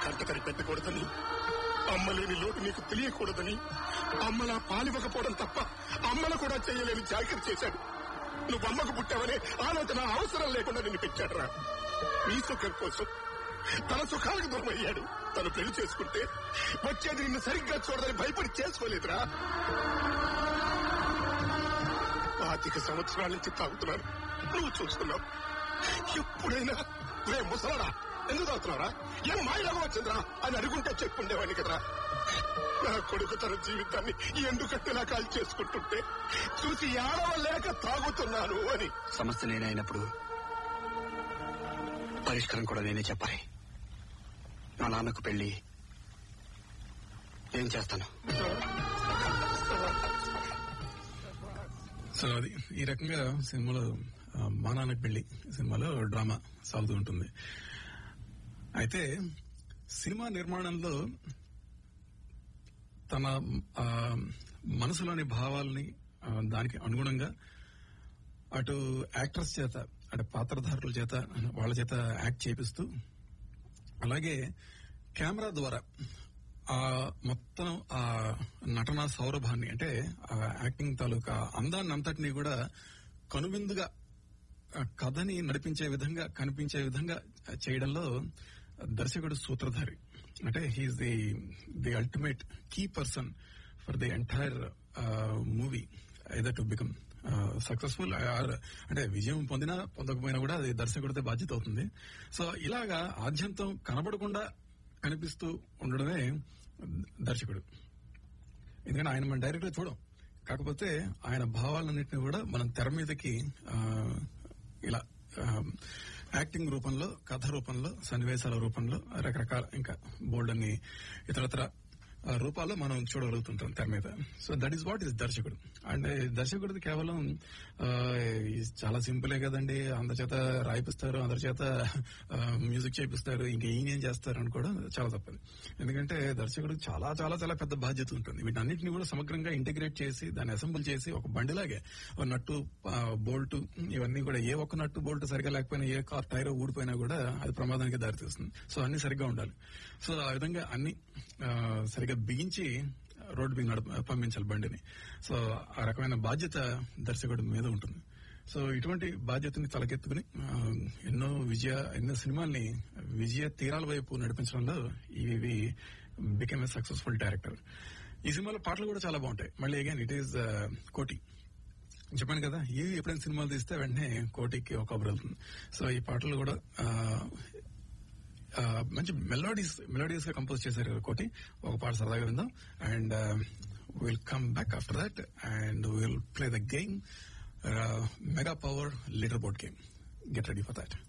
కంటకరి పెట్టకూడదని అమ్మలేని లోటు నీకు తెలియకూడదని అమ్మలా పాలివ్వకపోవడం తప్ప అమ్మను కూడా చేయలేని జాగ్రత్త చేశాడు నువ్వు అమ్మకు పుట్టావనే ఆలోచన అవసరం లేకుండా నిన్ను పెట్టాడురా నీ సుఖం కోసం తన సుఖాలకు దూరం అయ్యాడు తను పెళ్లి చేసుకుంటే వచ్చేది నిన్ను సరిగ్గా చూడదని భయపడి చేసుకోలేదురా పాతిక సంవత్సరాల నుంచి తాగుతున్నాను నువ్వు చూస్తున్నావు ఎప్పుడైనా రే ముసలాడా ఎందుకు తాగుతున్నారా ఏం మాయలాగా వచ్చిందిరా అని అడుగుంటే చెప్పుండేవాడిని కదరా నా కొడుకు తన జీవితాన్ని ఎందుకట్టేలా కాల్ చేసుకుంటుంటే చూసి ఏడవలేక తాగుతున్నాను అని సమస్య నేనే అయినప్పుడు పరిష్కారం కూడా నేనే చెప్పాలి మా నాన్నకు పెళ్లి ఏం చేస్తాను సో అది ఈ రకంగా సినిమాలో ఆ, మా నాన్నకి పెళ్లి సినిమాలో డ్రామా సాగుతూ ఉంటుంది అయితే సినిమా నిర్మాణంలో తన ఆ, మనసులోని భావాల్ని ఆ, దానికి అనుగుణంగా అటు యాక్టర్స్ చేత అటు పాత్రధారుల చేత వాళ్ళ చేత యాక్ట్ చేపిస్తూ అలాగే కెమెరా ద్వారా ఆ మొత్తం ఆ నటన సౌరభాన్ని అంటే ఆ యాక్టింగ్ తాలూకా అందాన్ని అంతటినీ కూడా కనువిందుగా ఆ కథని నడిపించే విధంగా కనిపించే విధంగా చేయడంలో దర్శకుడు సూత్రధారి అంటే he is the the ultimate key person for the entire movie either to become successful అంటే విజయం పొందినా పొందకపోయినా కూడా అది దర్శకుడితో బాధ్యత అవుతుంది సో ఇలాగా ఆద్యంతం కనబడకుండా కనిపిస్తూ ఉండడమే దర్శకుడు ఎందుకంటే ఆయన మన డైరెక్ట్ చూడం కాకపోతే ఆయన భావాలన్నింటినీ కూడా మనం తెర మీదకి ఆ, ఇలా ఆ, యాక్టింగ్ రూపంలో కథ రూపంలో సన్నివేశాల రూపంలో రకరకాల ఇంకా బోల్డ్ అన్ని ఇతరత్ర ఆ, రూపాల్లో మనం చూడగలుగుతుంటాం తెర మీద so that is what is దర్శకుడు అండ్ దర్శకుడిది కేవలం ఆ, ఇది చాలా సింపులే కదండి అందరి చేత రాయిపిస్తారు అందరి చేత మ్యూజిక్ చేపిస్తారు ఇంకా ఈయన ఏం చేస్తారు అని కూడా చాలా తప్పదు ఎందుకంటే దర్శకుడికి చాలా చాలా చాలా పెద్ద బాధ్యత ఉంటుంది వీటన్నిటిని కూడా సమగ్రంగా ఇంటిగ్రేట్ చేసి దాన్ని అసెంబుల్ చేసి ఒక బండిలాగే ఒక నట్టు బోల్ట్ ఇవన్నీ కూడా ఏ ఒక్క నట్టు బోల్ట్ సరిగా లేకపోయినా ఏ కార్ టైర్ ఊడిపోయినా కూడా అది ప్రమాదానికి దారితీస్తుంది సో అన్ని సరిగ్గా ఉండాలి సో ఆ విధంగా అన్ని ఆ, సరిగ్గా బిగించి రోడ్డు మీద నడప పంపించాలి బండిని సో ఆ రకమైన బాధ్యత దర్శకుడి మీద ఉంటుంది సో ఇటువంటి బాధ్యతని తలకెత్తుకుని ఆ, ఎన్నో విజయ ఎన్నో సినిమాల్ని విజయ తీరాల వైపు నడిపించడంలో ఇవి బికెమ్ ఏ సక్సెస్ఫుల్ డైరెక్టర్ ఈ సినిమాలో పాటలు కూడా చాలా బాగుంటాయి మళ్ళీ అగైన్ ఇట్ ఈస్ కోటి చెప్పాను కదా ఇవి ఎప్పుడైనా సినిమాలు తీస్తే వెంటనే కోటికి ఒక కబురు వెళ్తుంది సో ఈ పాటలు కూడా ఆ, ఆ, మంచి మెలోడీస్ మెలోడియస్ గా కంపోజ్ చేశారు కోటి ఒక పాట సరదాగా విందాం and will come back after that and will play the game mega power leader board game get ready for that